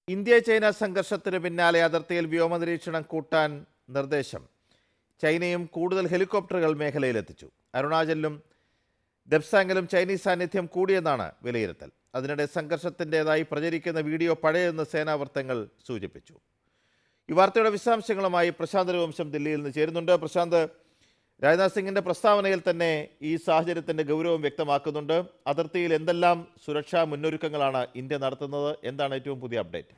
India China സംഘർഷത്തിന് പിന്നാലെ അതിർത്തിയിൽ വ്യോമനിരീക്ഷണം കൂട്ടാൻ നിർദ്ദേശം ചൈനയും കൂടുതൽ ഹെലികോപ്റ്ററുകൾ മേഖലയിലെത്തിച്ചു അരുണാചലിലും ദബ്സാങ്ങിലും ചൈനീസ് സാന്നിധ്യം കൂടിയെന്നാണ് വിലയിരുത്തൽ അതിനിടെ സംഘർഷത്തിൻ്റെതായി പ്രചരിക്കുന്ന വീഡിയോ പഴയതെന്ന് സേനാവൃത്തങ്ങൾ സൂചിപ്പിച്ചു ഈ വാർത്തയുടെ വിശദാംശങ്ങളുമായി പ്രശാന്ത് രഘുവംശം ദില്ലിയിൽ നിന്ന് ചേരുന്നുണ്ട് പ്രശാന്ത് രാജ്നാഥ് സിംഗിന്റെ പ്രസ്താവനയിൽ തന്നെ ഈ സാഹചര്യത്തിന്റെ ഗൗരവം വ്യക്തമാക്കുന്നുണ്ട് അതിർത്തിയിൽ എന്തെല്ലാം സുരക്ഷാ മുന്നൊരുക്കങ്ങളാണ് ഇന്ത്യ നടത്തുന്നത് എന്താണ് ഏറ്റവും പുതിയ അപ്ഡേറ്റ്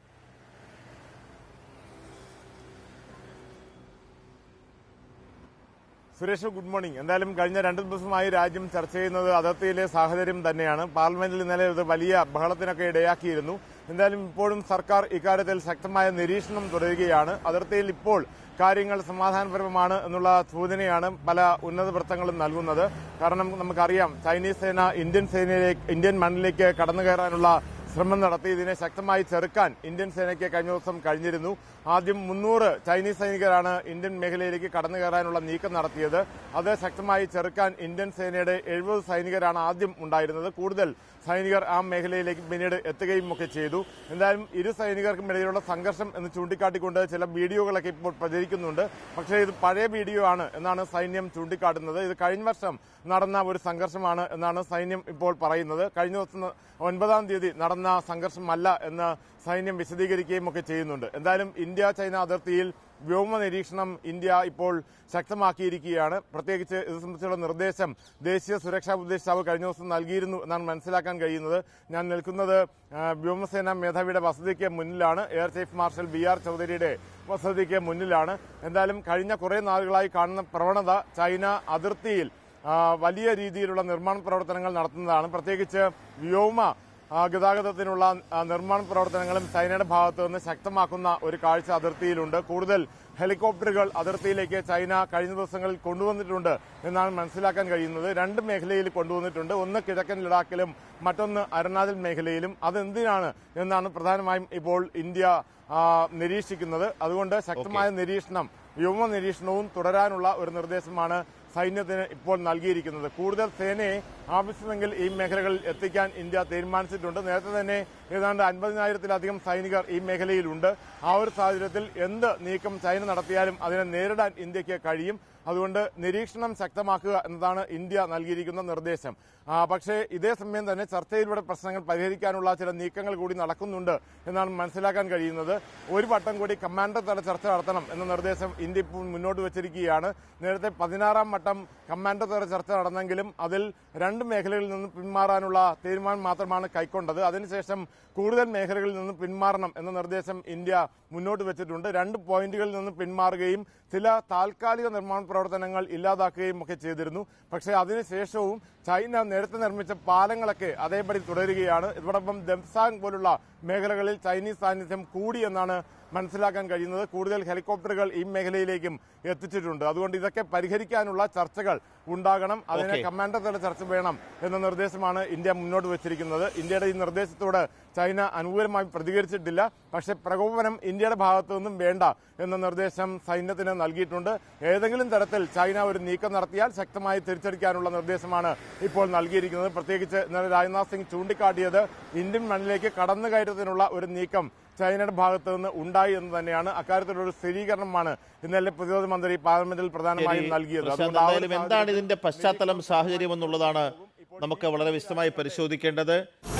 സുരേഷ് ഗുഡ് മോർണിംഗ് എന്തായാലും കഴിഞ്ഞ രണ്ട് ദിവസമായി രാജ്യം ചർച്ച ചെയ്യുന്നത് അതിർത്തിയിലെ സാഹചര്യം തന്നെയാണ് പാർലമെന്റിൽ ഇന്നലെ ഇത് വലിയ ബഹളത്തിനൊക്കെ ഇടയാക്കിയിരുന്നു എന്തായാലും ഇപ്പോഴും സർക്കാർ ഇക്കാര്യത്തിൽ ശക്തമായ നിരീക്ഷണം തുടരുകയാണ് അതിർത്തിയിൽ ഇപ്പോൾ കാര്യങ്ങൾ സമാധാനപരമാണ് എന്നുള്ള സൂചനയാണ് പല ഉന്നത വൃത്തങ്ങളും നൽകുന്നത് കാരണം നമുക്കറിയാം ചൈനീസ് സേന ഇന്ത്യൻ സേനയിലേക്ക് ഇന്ത്യൻ മണ്ണിലേക്ക് കടന്നു കയറാനുള്ള ശ്രമം നടത്തി ഇതിനെ ശക്തമായി ചെറുക്കാൻ ഇന്ത്യൻ സേനയ്ക്ക് കഴിഞ്ഞ ദിവസം കഴിഞ്ഞിരുന്നു ആദ്യം മുന്നൂറ് ചൈനീസ് സൈനികരാണ് ഇന്ത്യൻ മേഖലയിലേക്ക് കടന്നു കയറാനുള്ള നീക്കം നടത്തിയത് അത് ശക്തമായി ചെറുക്കാൻ ഇന്ത്യൻ സേനയുടെ എഴുപത് സൈനികരാണ് ആദ്യം ഉണ്ടായിരുന്നത് കൂടുതൽ സൈനികർ ആ മേഖലയിലേക്ക് പിന്നീട് എത്തുകയും ഒക്കെ ചെയ്തു എന്തായാലും ഇരു സൈനികർക്കും ഇടയിലുള്ള സംഘർഷം എന്ന് ചൂണ്ടിക്കാട്ടിക്കൊണ്ട് ചില വീഡിയോകളൊക്കെ ഇപ്പോൾ പ്രചരിക്കുന്നുണ്ട് പക്ഷേ ഇത് പഴയ വീഡിയോ ആണ് എന്നാണ് സൈന്യം ചൂണ്ടിക്കാട്ടുന്നത് ഇത് കഴിഞ്ഞ വർഷം നടന്ന ഒരു സംഘർഷമാണ് എന്നാണ് സൈന്യം ഇപ്പോൾ പറയുന്നത് കഴിഞ്ഞ ദിവസം ഒൻപതാം തീയതി നടന്ന സംഘർഷമല്ല എന്ന് സൈന്യം വിശദീകരിക്കുകയും ഒക്കെ ചെയ്യുന്നുണ്ട് എന്തായാലും ഇന്ത്യ ചൈന അതിർത്തിയിൽ വ്യോമ നിരീക്ഷണം ഇന്ത്യ ഇപ്പോൾ ശക്തമാക്കിയിരിക്കുകയാണ് പ്രത്യേകിച്ച് ഇത് സംബന്ധിച്ചുള്ള നിർദ്ദേശം ദേശീയ സുരക്ഷാ ഉപദേഷ്ടാവ് കഴിഞ്ഞ ദിവസം നൽകിയിരുന്നു എന്നാണ് മനസ്സിലാക്കാൻ കഴിയുന്നത് ഞാൻ നിൽക്കുന്നത് ആ, വ്യോമസേന മേധാവിയുടെ വസതിക്ക് മുന്നിലാണ് air chief marshal B R ചൌധരിയുടെ വസതിക്ക് മുന്നിലാണ് എന്തായാലും കഴിഞ്ഞ കുറെ നാളുകളായി കാണുന്ന പ്രവണത ചൈന അതിർത്തിയിൽ ആ, വലിയ രീതിയിലുള്ള നിർമ്മാണ പ്രവർത്തനങ്ങൾ നടത്തുന്നതാണ് പ്രത്യേകിച്ച് വ്യോമ ആ, ഗതാഗതത്തിനുള്ള ആ, നിർമ്മാണ പ്രവർത്തനങ്ങളും ചൈനയുടെ ഭാഗത്തു നിന്ന് ശക്തമാക്കുന്ന ഒരു കാഴ്ച അതിർത്തിയിലുണ്ട് കൂടുതൽ ഹെലികോപ്റ്ററുകൾ അതിർത്തിയിലേക്ക് ചൈന കഴിഞ്ഞ ദിവസങ്ങളിൽ കൊണ്ടുവന്നിട്ടുണ്ട് എന്നാണ് മനസ്സിലാക്കാൻ കഴിയുന്നത് രണ്ട് മേഖലയിൽ കൊണ്ടുവന്നിട്ടുണ്ട് ഒന്ന് കിഴക്കൻ ലഡാക്കിലും മറ്റൊന്ന് അരുണാചൽ മേഖലയിലും അതെന്തിനാണ് എന്നാണ് പ്രധാനമായും ഇപ്പോൾ ഇന്ത്യ ആ, നിരീക്ഷിക്കുന്നത് അതുകൊണ്ട് ശക്തമായ നിരീക്ഷണം വ്യോമ നിരീക്ഷണവും തുടരാനുള്ള ഒരു നിർദ്ദേശമാണ് സൈന്യത്തിന് ഇപ്പോൾ നൽകിയിരിക്കുന്നത് കൂടുതൽ സേനയെ ആവശ്യമെങ്കിൽ ഈ മേഖലകളിൽ എത്തിക്കാൻ ഇന്ത്യ തീരുമാനിച്ചിട്ടുണ്ട് നേരത്തെ തന്നെ ഏതാണ്ട് അൻപതിനായിരത്തിലധികം സൈനികർ ഈ മേഖലയിലുണ്ട് ആ ഒരു സാഹചര്യത്തിൽ എന്ത് നീക്കം ചൈന നടത്തിയാലും അതിനെ നേരിടാൻ ഇന്ത്യക്ക് കഴിയും അതുകൊണ്ട് നിരീക്ഷണം ശക്തമാക്കുക എന്നതാണ് ഇന്ത്യ നൽകിയിരിക്കുന്ന നിർദ്ദേശം ആ, പക്ഷേ ഇതേ സമയം തന്നെ ചർച്ചയിലൂടെ പ്രശ്നങ്ങൾ പരിഹരിക്കാനുള്ള ചില നീക്കങ്ങൾ കൂടി നടക്കുന്നുണ്ട് എന്നാണ് മനസ്സിലാക്കാൻ കഴിയുന്നത് ഒരു വട്ടം കൂടി കമാൻഡർ തല ചർച്ച നടത്തണം എന്ന നിർദ്ദേശം ഇന്ത്യ ഇപ്പോൾ മുന്നോട്ട് വെച്ചിരിക്കുകയാണ് നേരത്തെ പതിനാറാം വട്ടം കമാൻഡർ തല ചർച്ച നടന്നെങ്കിലും അതിൽ രണ്ട് മേഖലകളിൽ നിന്ന് പിന്മാറാനുള്ള തീരുമാനം മാത്രമാണ് കൈക്കൊണ്ടത് അതിനുശേഷം കൂടുതൽ മേഖലകളിൽ നിന്ന് പിന്മാറണം എന്ന നിർദ്ദേശം ഇന്ത്യ മുന്നോട്ട് വെച്ചിട്ടുണ്ട് രണ്ട് പോയിന്റുകളിൽ നിന്ന് പിന്മാറുകയും ചില താൽക്കാലിക നിർമ്മാണ പ്രവർത്തനങ്ങൾ ഇല്ലാതാക്കുകയും ഒക്കെ ചെയ്തിരുന്നു പക്ഷേ അതിനുശേഷവും ചൈന നേരത്തെ നിർമ്മിച്ച പാലങ്ങളൊക്കെ അതേപടി തുടരുകയാണ് ഇതോടൊപ്പം ദംസാങ് പോലുള്ള മേഖലകളിൽ ചൈനീസ് സാന്നിധ്യം കൂടി എന്നാണ് മനസ്സിലാക്കാൻ കഴിയുന്നത് കൂടുതൽ ഹെലികോപ്റ്ററുകൾ ഈ മേഖലയിലേക്കും എത്തിച്ചിട്ടുണ്ട് അതുകൊണ്ട് ഇതൊക്കെ പരിഹരിക്കാനുള്ള ചർച്ചകൾ ഉണ്ടാകണം അതിന് Okay. കമാൻഡർ തല ചർച്ച വേണം എന്ന നിർദ്ദേശമാണ് ഇന്ത്യ മുന്നോട്ട് വെച്ചിരിക്കുന്നത് ഇന്ത്യയുടെ ഈ നിർദ്ദേശത്തോട് ചൈന അനുകൂലമായി പ്രതികരിച്ചിട്ടില്ല പക്ഷേ പ്രകോപനം ഇന്ത്യയുടെ ഭാഗത്തു നിന്നും വേണ്ട എന്ന നിർദ്ദേശം സൈന്യത്തിന് നൽകിയിട്ടുണ്ട് ഏതെങ്കിലും തരത്തിൽ ചൈന ഒരു നീക്കം നടത്തിയാൽ ശക്തമായി തിരിച്ചടിക്കാനുള്ള നിർദ്ദേശമാണ് ഇപ്പോൾ നൽകിയിരിക്കുന്നത് പ്രത്യേകിച്ച് ഇന്നലെ രാജ്നാഥ് സിംഗ് ചൂണ്ടിക്കാട്ടിയത് ഇന്ത്യൻ മണ്ണിലേക്ക് കടന്നുകയറ്റത്തിനുള്ള ഒരു നീക്കം ചൈനയുടെ ഭാഗത്തു നിന്ന് ഉണ്ടായി എന്ന് തന്നെയാണ് അക്കാര്യത്തിലുള്ള ഒരു സ്ഥിരീകരണമാണ് ഇന്നലെ പ്രതിരോധ മന്ത്രി പാർലമെന്റിൽ പ്രധാനമായും ശരി, നൽകിയത് പ്രശാന്ത്, അതുകൊണ്ട് ആ ഒരു എന്തായാലും എന്താണ് സാഹചര്യത്തിൽ ഇതിന്റെ പശ്ചാത്തലം സാഹചര്യം എന്നുള്ളതാണ് നമുക്ക് വളരെ വിശദമായി പരിശോധിക്കേണ്ടത്